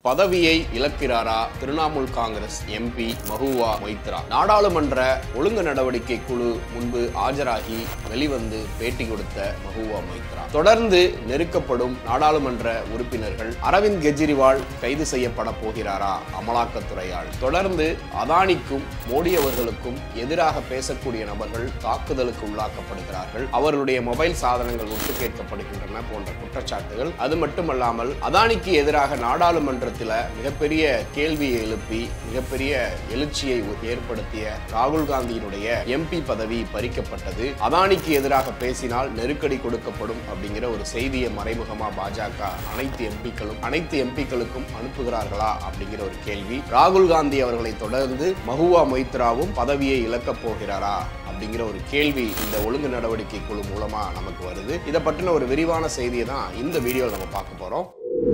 பதவியை இழக்கிறாரா திரிணாமுல் காங்கிரஸ் எம்பி மஹுவா மொய்த்ரா நாடாளுமன்ற ஒழுங்கு நடவடிக்கை குழு முன்பு ஆஜராகி வெளிவந்து பேட்டி கொடுத்த மஹுவா மொய்த்ரா தொடர்ந்து நெருக்கப்படும் நாடாளுமன்ற உறுப்பினர்கள் அரவிந்த் கெஜ்ரிவால் கைது செய்யப்பட போகிறாரா அமலாக்கத்துறையால் தொடர்ந்து அதானிக்கும் மோடி அவர்களுக்கும் எதிராக பேசக்கூடிய நபர்கள் தாக்குதலுக்கு உள்ளாக்கப்படுகிறார்கள் அவர்களுடைய மொபைல் சாதனங்கள் ஒட்டு கேட்கப்படுகின்றன போன்ற குற்றச்சாட்டுகள் அது மட்டுமல்லாமல் அதானிக்கு எதிராக நாடாளுமன்றத்தில் மிகப்பெரிய கேள்வியை எழுப்பி மிகப்பெரிய எழுச்சியை ஏற்படுத்திய ராகுல் காந்தியினுடைய எம்பி பதவி பறிக்கப்பட்டது அதானிக்கு எதிராக பேசினால் நெருக்கடி கொடுக்கப்படும் அப்படிங்கிற ஒரு செய்தியை மறைமுகமா பாஜக அனைத்து எம்பிக்களும் அனைத்து எம்பிக்களுக்கும் அனுப்புகிறார்களா அப்படிங்கிற ஒரு கேள்வி ராகுல் காந்தி அவர்களை தொடர்ந்து மஹுவா மொய்த்ராவும் பதவியை இழக்கப் போகிறாரா அப்படிங்கிற ஒரு கேள்வி இந்த ஒழுங்கு நடவடிக்கை குழு மூலமா நமக்கு வருது இதை பற்றின ஒரு விரிவான செய்தியை தான் இந்த வீடியோவில் நம்ம பார்க்க போறோம்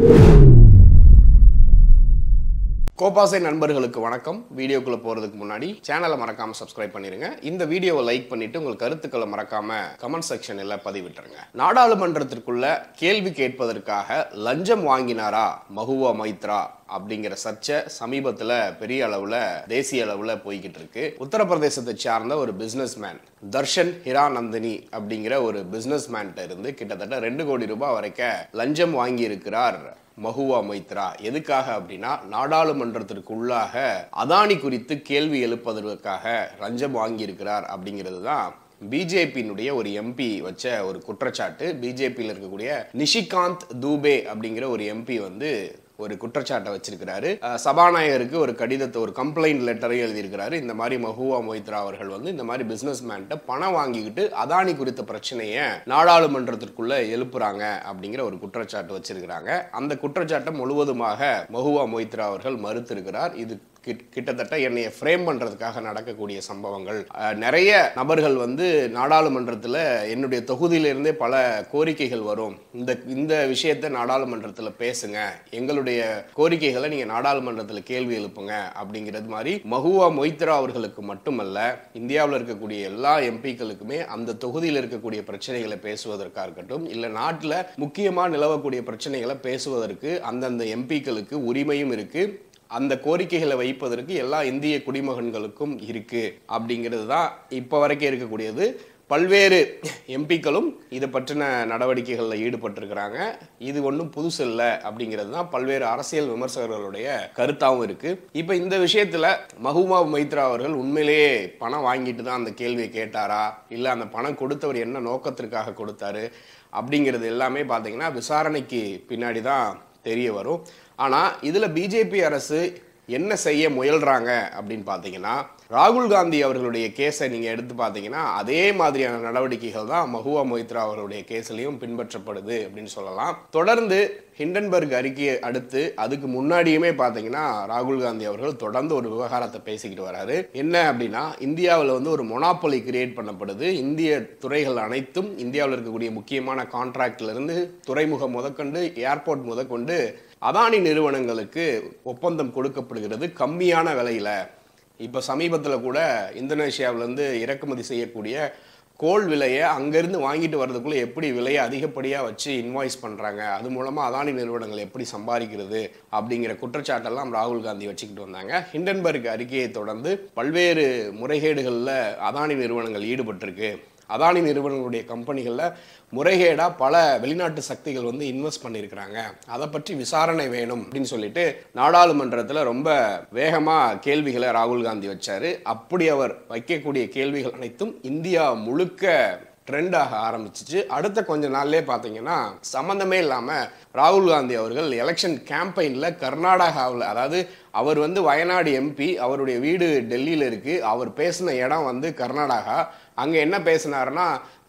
கோபாசை நண்பர்களுக்கு வணக்கம் வீடியோக்குள்ள போறதுக்கு முன்னாடி சேனலை மறக்காம சப்ஸ்கிரைப் பண்ணிருங்க இந்த வீடியோவை லைக் பண்ணிட்டு உங்கள் கருத்துக்களை மறக்காம கமெண்ட் செக்ஷன்ல பதிவிட்டுருங்க நாடாளுமன்றத்திற்குள்ள கேள்வி கேட்பதற்காக லஞ்சம் வாங்கினாரா மஹுவா மைத்ரா அப்படிங்கிற சர்ச்சை சமீபத்தில் பெரிய அளவில் தேசிய அளவில் போய்கிட்டு இருக்கு உத்தரப்பிரதேசத்தை சார்ந்த ஒரு பிஸ்னஸ் மேன் தர்ஷன் ஹிராநந்தினி அப்படிங்கிற ஒரு பிஸ்னஸ் மேன்ட்ட இருந்து கிட்டத்தட்ட ரெண்டு கோடி ரூபாய் வரைக்கும் லஞ்சம் வாங்கி இருக்கிறார் மஹுவா மொய்த்ரா எதுக்காக அப்படின்னா நாடாளுமன்றத்திற்கு உள்ளாக அதானி குறித்து கேள்வி எழுப்பதற்காக லஞ்சம் வாங்கியிருக்கிறார் அப்படிங்கிறது தான் பிஜேபியினுடைய ஒரு எம்பி வச்ச ஒரு குற்றச்சாட்டு பிஜேபியில் இருக்கக்கூடிய நிஷிகாந்த் தூபே அப்படிங்கிற ஒரு எம்பி வந்து ஒரு குற்றச்சாட்டை வச்சிருக்கிறாரு அஹ் சபாநாயகருக்கு ஒரு கடிதத்தை ஒரு கம்ப்ளைண்ட் லெட்டரையும் எழுதியிருக்கிறாரு இந்த மாதிரி மஹுவா மொய்த்ரா அவர்கள் வந்து இந்த மாதிரி பிசினஸ் மேன்ட்ட பணம் வாங்கிக்கிட்டு அதானி குறித்த பிரச்சனையை நாடாளுமன்றத்திற்குள்ள எழுப்புறாங்க அப்படிங்கிற ஒரு குற்றச்சாட்டு வச்சிருக்கிறாங்க அந்த குற்றச்சாட்டை முழுவதுமாக மஹுவா மொய்த்ரா அவர்கள் மறுத்திருக்கிறார் இது கிட்- கிட்டத்தட்ட என்னைய ஃப்ரேம் பண்றதுக்காக நடக்கக்கூடிய சம்பவங்கள் அஹ், நிறைய நபர்கள் வந்து நாடாளுமன்றத்தில் என்னுடைய தொகுதியிலிருந்தே பல கோரிக்கைகள் வரும் இந்த இந்த விஷயத்தை நாடாளுமன்றத்தில் பேசுங்க எங்களுடைய கோரிக்கைகளை நீங்க நாடாளுமன்றத்தில் கேள்வி எழுப்புங்க அப்படிங்கிறது மாதிரி மஹுவா மொய்த்ரா அவர்களுக்கு மட்டுமல்ல இந்தியாவில் இருக்கக்கூடிய எல்லா எம்பிக்களுக்குமே அந்த தொகுதியில் இருக்கக்கூடிய பிரச்சனைகளை பேசுவதற்காக இருக்கட்டும் இல்ல நாட்டில் முக்கியமா நிலவக்கூடிய பிரச்சனைகளை பேசுவதற்கு அந்தந்த எம்பிக்களுக்கு உரிமையும் இருக்கு அந்த கோரிக்கைகளை வைப்பதற்கு எல்லா இந்திய குடிமகன்களுக்கும் இருக்கு அப்படிங்கிறது தான் இப்போ வரைக்கும் இருக்கக்கூடியது பல்வேறு எம்பிக்களும் இதை பற்றின நடவடிக்கைகளில் ஈடுபட்டிருக்கிறாங்க இது ஒன்றும் புதுசு இல்லை அப்படிங்கிறது தான் பல்வேறு அரசியல் விமர்சகர்களுடைய கருத்தாகவும் இருக்கு இப்போ இந்த விஷயத்தில் மஹுமா மைத்ரா அவர்கள் உண்மையிலேயே பணம் வாங்கிட்டு தான் அந்த கேள்வியை கேட்டாரா இல்லை அந்த பணம் கொடுத்தவர் என்ன நோக்கத்திற்காக கொடுத்தாரு அப்படிங்கிறது எல்லாமே பார்த்தீங்கன்னா விசாரணைக்கு பின்னாடி தான் தெரிய வரும் ஆனால் இதில் பிஜேபி அரசு என்ன செய்ய முயல்றாங்க அப்படின்னு பார்த்தீங்கன்னா ராகுல் காந்தி அவர்களுடைய கேஸை நீங்கள் எடுத்து பார்த்தீங்கன்னா அதே மாதிரியான நடவடிக்கைகள் தான் மஹுவா மொய்த்ரா அவர்களுடைய கேஸ்லையும் பின்பற்றப்படுது அப்படின்னு சொல்லலாம் தொடர்ந்து ஹிண்டன்பர்க் அறிக்கையை அடுத்து அதுக்கு முன்னாடியுமே பார்த்தீங்கன்னா ராகுல் காந்தி அவர்கள் தொடர்ந்து ஒரு விவகாரத்தை பேசிக்கிட்டு வராரு என்ன அப்படின்னா இந்தியாவில் வந்து ஒரு மொனாப்பொலி கிரியேட் பண்ணப்படுது இந்திய துறைகள் அனைத்தும் இந்தியாவில் இருக்கக்கூடிய முக்கியமான கான்ட்ராக்ட்ல இருந்து துறைமுகம் முதற்கொண்டு ஏர்போர்ட் முதற்கொண்டு அதானி நிறுவனங்களுக்கு ஒப்பந்தம் கொடுக்கப்படுகிறது கம்மியான விலையில இப்போ சமீபத்தில் கூட இந்தோனேஷியாவிலேருந்து இறக்குமதி செய்யக்கூடிய கோல் விலையை அங்கேருந்து வாங்கிட்டு வர்றதுக்குள்ளே எப்படி விலையை அதிகப்படியாக வச்சு இன்வாய்ஸ் பண்ணுறாங்க அது மூலமாக அதானி நிறுவனங்கள் எப்படி சம்பாதிக்கிறது அப்படிங்கிற குற்றச்சாட்டெல்லாம் ராகுல் காந்தி வச்சுக்கிட்டு வந்தாங்க ஹிண்டன்பர்க் அறிக்கையை தொடர்ந்து பல்வேறு முறைகேடுகளில் அதானி நிறுவனங்கள் ஈடுபட்டிருக்கு அதானி நிறுவனங்களுடைய கம்பெனிகளில் முறைகேடாக பல வெளிநாட்டு சக்திகள் வந்து இன்வெஸ்ட் பண்ணியிருக்கிறாங்க அதை பற்றி விசாரணை வேணும் அப்படின்னு சொல்லிட்டு நாடாளுமன்றத்தில் ரொம்ப வேகமாக கேள்விகளை ராகுல் காந்தி வச்சாரு அப்படி அவர் வைக்கக்கூடிய கேள்விகள் அனைத்தும் இந்தியா முழுக்க ட்ரெண்ட் ஆக ஆரம்பிச்சிச்சு அடுத்த கொஞ்ச நாள்லயே பார்த்தீங்கன்னா சம்மந்தமே இல்லாமல் ராகுல் காந்தி அவர்கள் எலெக்ஷன் கேம்பெயினில் கர்நாடகாவில் அதாவது அவர் வந்து வயநாடு எம்பி அவருடைய வீடு டெல்லியில் இருக்கு அவர் பேசின இடம் வந்து கர்நாடகா அங்கே என்ன பேசினாருன்னா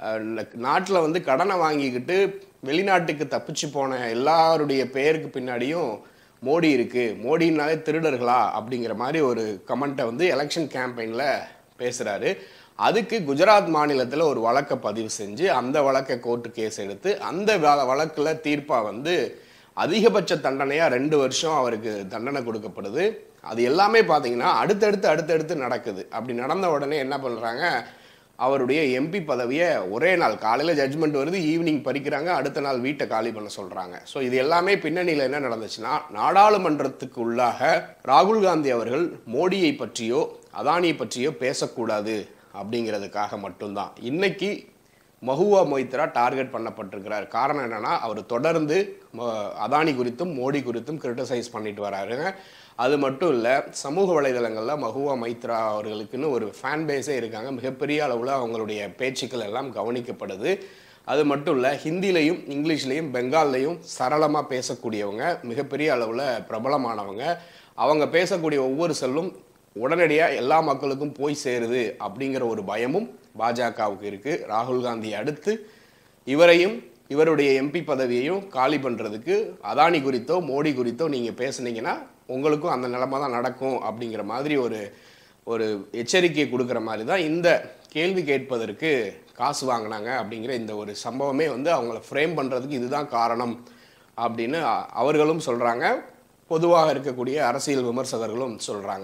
நாட்டில் வந்து கடனை வாங்கிக்கிட்டு வெளிநாட்டுக்கு தப்பிச்சு போன எல்லாருடைய பெயருக்கு பின்னாடியும் மோடி இருக்கு மோடினாலே திருடர்களா அப்படிங்கிற மாதிரி ஒரு கமெண்ட்டை வந்து எலெக்ஷன் கேம்பெயினில் பேசுகிறாரு அதுக்கு குஜராத் மாநிலத்தில் ஒரு வழக்கை பதிவு செஞ்சு அந்த வழக்கை கோர்ட்டு கேஸ் எடுத்து அந்த வ- வழக்குல தீர்ப்பா வந்து அதிகபட்ச தண்டனையா ரெண்டு வருஷம் அவருக்கு தண்டனை கொடுக்கப்படுது அது எல்லாமே பார்த்தீங்கன்னா அடுத்தடுத்து அடுத்தடுத்து நடக்குது அப்படி நடந்த உடனே என்ன பண்றாங்க அவருடைய எம்பி பதவியை ஒரே நாள் காலையில் ஜட்ஜ்மெண்ட் வருது ஈவினிங் பறிக்கிறாங்க அடுத்த நாள் வீட்டை காலி பண்ண சொல்கிறாங்க ஸோ இது எல்லாமே பின்னணியில் என்ன நடந்துச்சுன்னா நாடாளுமன்றத்துக்கு உள்ளாக ராகுல் காந்தி அவர்கள் மோடியை பற்றியோ அதானியை பற்றியோ பேசக்கூடாது அப்படிங்கிறதுக்காக மட்டும்தான் இன்னைக்கு மஹுவா மொய்த்ரா டார்கெட் பண்ணப்பட்டிருக்கிறார் காரணம் என்னன்னா அவர் தொடர்ந்து ம- அதானி குறித்தும் மோடி குறித்தும் கிரிட்டிசைஸ் பண்ணிட்டு வராருங்க அது மட்டும் இல்லை சமூக வலைதளங்களில் மஹுவா மைத்ரா அவர்களுக்குன்னு ஒரு ஃபேன் பேஸே இருக்காங்க மிகப்பெரிய அளவில் அவங்களுடைய பேச்சுக்கள் எல்லாம் கவனிக்கப்படுது அது மட்டும் இல்லை ஹிந்திலையும் இங்கிலீஷ்லையும் பெங்கால்லையும் சரளமாக பேசக்கூடியவங்க மிகப்பெரிய அளவில் பிரபலமானவங்க அவங்க பேசக்கூடிய ஒவ்வொரு சொல்லும் உடனடியாக எல்லா மக்களுக்கும் போய் சேருது அப்படிங்கிற ஒரு பயமும் பாஜகவுக்கு இருக்கு ராகுல் காந்தி அடுத்து இவரையும் இவருடைய எம்பி பதவியையும் காலி பண்ணுறதுக்கு அதானி குறித்தோ மோடி குறித்தோ நீங்கள் பேசுனீங்கன்னா உங்களுக்கும் அந்த நிலைமை தான் நடக்கும் அப்படிங்கிற மாதிரி ஒரு ஒரு எச்சரிக்கை கொடுக்குற மாதிரி தான் இந்த கேள்வி கேட்பதற்கு காசு வாங்கினாங்க அப்படிங்கிற இந்த ஒரு சம்பவமே வந்து அவங்கள ஃப்ரேம் பண்ணுறதுக்கு இதுதான் காரணம் அப்படின்னு அ- அவர்களும் சொல்கிறாங்க பொதுவாக இருக்கக்கூடிய அரசியல் விமர்சகர்களும் சொல்கிறாங்க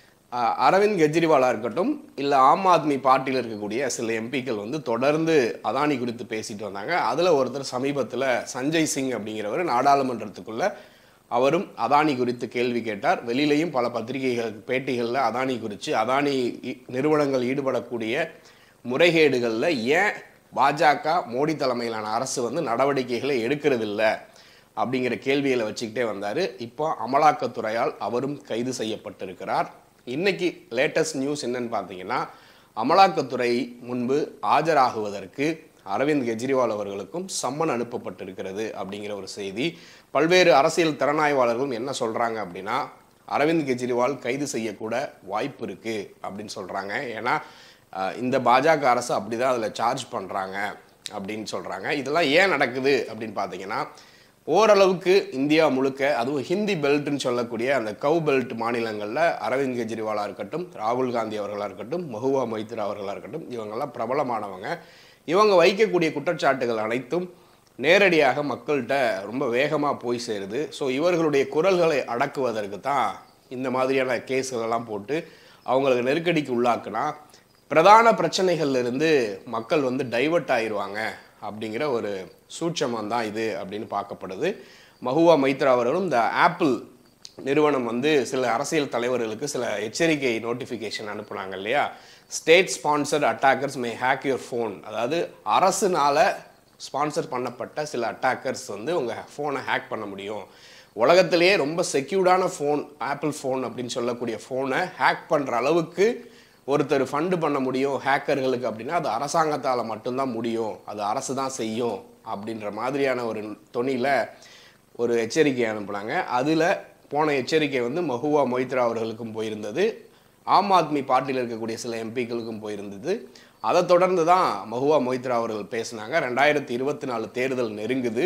அரவிந்த் கெஜ்ரிவாலாக இருக்கட்டும் இல்லை ஆம் ஆத்மி பார்ட்டியில் இருக்கக்கூடிய சில எம்பிக்கள் வந்து தொடர்ந்து அதானி குறித்து பேசிட்டு வந்தாங்க அதில் ஒருத்தர் சமீபத்தில் சஞ்சய் சிங் அப்படிங்கிறவர் நாடாளுமன்றத்துக்குள்ள அவரும் அதானி குறித்து கேள்வி கேட்டார் வெளியிலையும் பல பத்திரிகைகள் பேட்டிகளில் அதானி குறித்து அதானி இ- நிறுவனங்கள் ஈடுபடக்கூடிய முறைகேடுகளில் ஏன் பாஜக மோடி தலைமையிலான அரசு வந்து நடவடிக்கைகளை எடுக்கிறதில்ல அப்படிங்கிற கேள்விகளை வச்சுக்கிட்டே வந்தார் இப்போ அமலாக்கத்துறையால் அவரும் கைது செய்யப்பட்டிருக்கிறார் இன்னைக்கு லேட்டஸ்ட் நியூஸ் என்னன்னு பார்த்தீங்கன்னா அமலாக்கத்துறை முன்பு ஆஜராகுவதற்கு அரவிந்த் கெஜ்ரிவால் அவர்களுக்கும் சம்மன் அனுப்பப்பட்டிருக்கிறது அப்படிங்கிற ஒரு செய்தி பல்வேறு அரசியல் திறனாய்வாளர்களும் என்ன சொல்றாங்க அப்படின்னா அரவிந்த் கெஜ்ரிவால் கைது செய்யக்கூட வாய்ப்பு இருக்கு அப்படின்னு சொல்றாங்க ஏன்னா அஹ், இந்த பாஜக அரசு அப்படிதான் அதில் சார்ஜ் பண்றாங்க அப்படின்னு சொல்றாங்க இதெல்லாம் ஏன் நடக்குது அப்படின்னு பார்த்தீங்கன்னா ஓரளவுக்கு இந்தியா முழுக்க அதுவும் ஹிந்தி பெல்ட்னு சொல்லக்கூடிய அந்த கவ் பெல்ட் மாநிலங்களில் அரவிந்த் கெஜ்ரிவாலாக இருக்கட்டும் ராகுல் காந்தி அவர்களாக இருக்கட்டும் மஹுவா மொய்த்ரா அவர்களாக இருக்கட்டும் இவங்கெல்லாம் பிரபலமானவங்க இவங்க வைக்கக்கூடிய குற்றச்சாட்டுகள் அனைத்தும் நேரடியாக மக்கள்கிட்ட ரொம்ப வேகமாக போய் சேருது ஸோ இவர்களுடைய குரல்களை அடக்குவதற்கு தான் இந்த மாதிரியான கேஸ்கள் எல்லாம் போட்டு அவங்களுக்கு நெருக்கடிக்கு உள்ளாக்குனா பிரதான பிரச்சனைகள்ல இருந்து மக்கள் வந்து டைவர்ட் ஆயிடுவாங்க அப்படிங்கிற ஒரு சூட்சமம் தான் இது அப்படின்னு பார்க்கப்படுது மஹுவா மைத்ரா அவர்களும் இந்த ஆப்பிள் நிறுவனம் வந்து சில அரசியல் தலைவர்களுக்கு சில எச்சரிக்கை நோட்டிஃபிகேஷன் அனுப்புனாங்க இல்லையா state sponsored attackers may hack your phone அதாவது அரசுனால ஸ்பான்சர் பண்ணப்பட்ட சில அட்டாக்கர்ஸ் வந்து உங்கள் ஃபோனை ஹேக் பண்ண முடியும் உலகத்திலேயே ரொம்ப செக்யூர்டான ஃபோன் ஆப்பிள் ஃபோன் அப்படின்னு சொல்லக்கூடிய ஃபோனை ஹேக் பண்ணுற அளவுக்கு ஒருத்தர் ஃபண்டு பண்ண முடியும் ஹேக்கர்களுக்கு அப்படின்னா அது அரசாங்கத்தால் மட்டும்தான் முடியும் அது அரசு தான் செய்யும் அப்படின்ற மாதிரியான ஒரு தொனியில் ஒரு எச்சரிக்கை அனுப்புனாங்க அதில் போன எச்சரிக்கை வந்து மஹுவா மொய்த்ரா அவர்களுக்கும் போயிருந்தது ஆம் ஆத்மி பார்ட்டியில் இருக்கக்கூடிய சில எம்பிக்களுக்கும் போயிருந்தது அதை தொடர்ந்து தான் மஹுவா மொய்த்ரா அவர்கள் பேசினாங்க ரெண்டாயிரத்தி இருபத்தி நாலு தேர்தல் நெருங்குது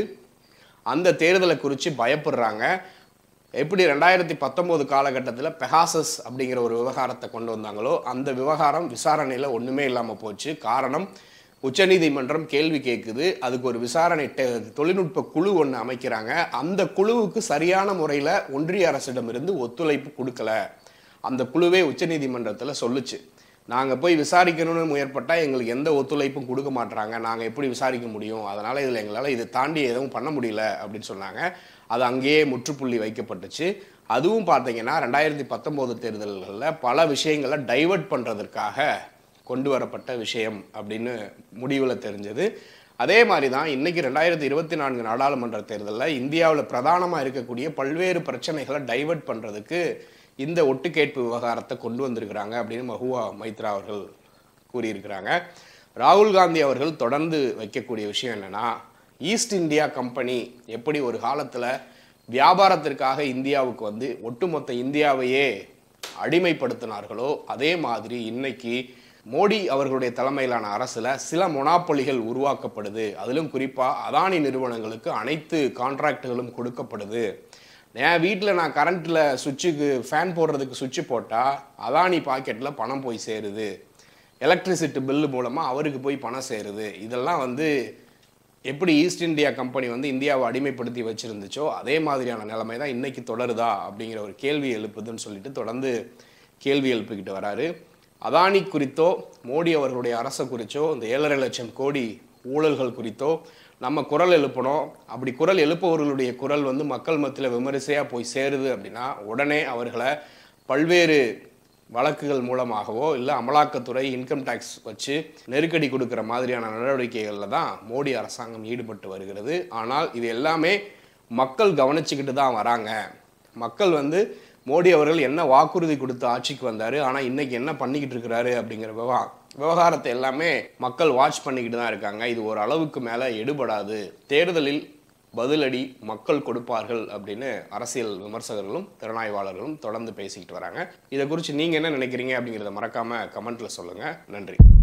அந்த தேர்தலை குறித்து பயப்படுறாங்க எப்படி ரெண்டாயிரத்தி பத்தொம்போது காலகட்டத்தில் பெகாசஸ் அப்படிங்கிற ஒரு விவகாரத்தை கொண்டு வந்தாங்களோ அந்த விவகாரம் விசாரணையில் ஒன்றுமே இல்லாமல் போச்சு காரணம் உச்சநீதிமன்றம் கேள்வி கேட்குது அதுக்கு ஒரு விசாரணை டெ- தொழில்நுட்ப குழு ஒன்று அமைக்கிறாங்க அந்த குழுவுக்கு சரியான முறையில் ஒன்றிய அரசிடமிருந்து ஒத்துழைப்பு கொடுக்கல அந்த குழுவே உச்சநீதிமன்றத்தில் சொல்லுச்சு நாங்கள் போய் விசாரிக்கணும்னு முயற்பட்டால் எங்களுக்கு எந்த ஒத்துழைப்பும் கொடுக்க மாட்றாங்க நாங்கள் எப்படி விசாரிக்க முடியும் அதனால் இதில் எங்களால் இதை தாண்டி எதுவும் பண்ண முடியல அப்படின்னு சொன்னாங்க அது அங்கேயே முற்றுப்புள்ளி வைக்கப்பட்டுச்சு அதுவும் பார்த்தீங்கன்னா ரெண்டாயிரத்தி பத்தொம்போது தேர்தல்களில் பல விஷயங்களை டைவர்ட் பண்ணுறதற்காக கொண்டு வரப்பட்ட விஷயம் அப்படின்னு முடிவில் தெரிஞ்சது அதே மாதிரி தான் இன்னைக்கு ரெண்டாயிரத்தி இருபத்தி நான்கு நாடாளுமன்ற தேர்தலில் இந்தியாவில் பிரதானமாக இருக்கக்கூடிய பல்வேறு பிரச்சனைகளை டைவர்ட் பண்ணுறதுக்கு இந்த ஒட்டுக்கேட்பு விவகாரத்தை கொண்டு வந்திருக்கிறாங்க அப்படின்னு மஹுவா மைத்ரா அவர்கள் கூறியிருக்கிறாங்க ராகுல் காந்தி அவர்கள் தொடர்ந்து வைக்கக்கூடிய விஷயம் என்னன்னா ஈஸ்ட் இந்தியா கம்பெனி எப்படி ஒரு காலத்தில் வியாபாரத்திற்காக இந்தியாவுக்கு வந்து ஒட்டுமொத்த இந்தியாவையே அடிமைப்படுத்தினார்களோ அதே மாதிரி இன்னைக்கு மோடி அவர்களுடைய தலைமையிலான அரசுல சில மொனாப்பொலிகள் உருவாக்கப்படுது அதிலும் குறிப்பா அதானி நிறுவனங்களுக்கு அனைத்து கான்ட்ராக்டுகளும் கொடுக்கப்படுது என் வீட்டில் நான் கரண்ட்டில் சுவிட்சுக்கு ஃபேன் போடுறதுக்கு சுவிட்ச் போட்டால் அதானி பாக்கெட்டில் பணம் போய் சேருது எலக்ட்ரிசிட்டி பில்லு மூலமாக அவருக்கு போய் பணம் சேருது இதெல்லாம் வந்து எப்படி ஈஸ்ட் இந்தியா கம்பெனி வந்து இந்தியாவை அடிமைப்படுத்தி வச்சிருந்துச்சோ அதே மாதிரியான நிலைமை தான் இன்னைக்கு தொடருதா அப்படிங்கிற ஒரு கேள்வி எழுப்புதுன்னு சொல்லிட்டு தொடர்ந்து கேள்வி எழுப்பிக்கிட்டு வராரு அதானி குறித்தோ மோடி அவர்களுடைய அரசை குறித்தோ இந்த ஏழரை லட்சம் கோடி ஊழல்கள் குறித்தோ நம்ம குரல் எழுப்பணும் அப்படி குரல் எழுப்பவர்களுடைய குரல் வந்து மக்கள் மத்தியில் விமரிசையாக போய் சேருது அப்படின்னா உடனே அவர்களை பல்வேறு வழக்குகள் மூலமாகவோ இல்லை அமலாக்கத்துறை இன்கம் டேக்ஸ் வச்சு நெருக்கடி கொடுக்குற மாதிரியான நடவடிக்கைகளில் தான் மோடி அரசாங்கம் ஈடுபட்டு வருகிறது ஆனால் இது எல்லாமே மக்கள் கவனிச்சுக்கிட்டு தான் வராங்க மக்கள் வந்து மோடி அவர்கள் என்ன வாக்குறுதி கொடுத்து ஆட்சிக்கு வந்தார் ஆனால் இன்னைக்கு என்ன பண்ணிக்கிட்டு இருக்கிறாரு அப்படிங்கிற விவகா விவகாரத்தை எல்லாமே மக்கள் வாட்ச் பண்ணிக்கிட்டு தான் இருக்காங்க இது ஒரு அளவுக்கு மேலே எடுபடாது தேர்தலில் பதிலடி மக்கள் கொடுப்பார்கள் அப்படின்னு அரசியல் விமர்சகர்களும் திறனாய்வாளர்களும் தொடர்ந்து பேசிக்கிட்டு வராங்க இதை குறித்து நீங்கள் என்ன நினைக்கிறீங்க அப்படிங்கிறத மறக்காம கமெண்ட்ல சொல்லுங்க நன்றி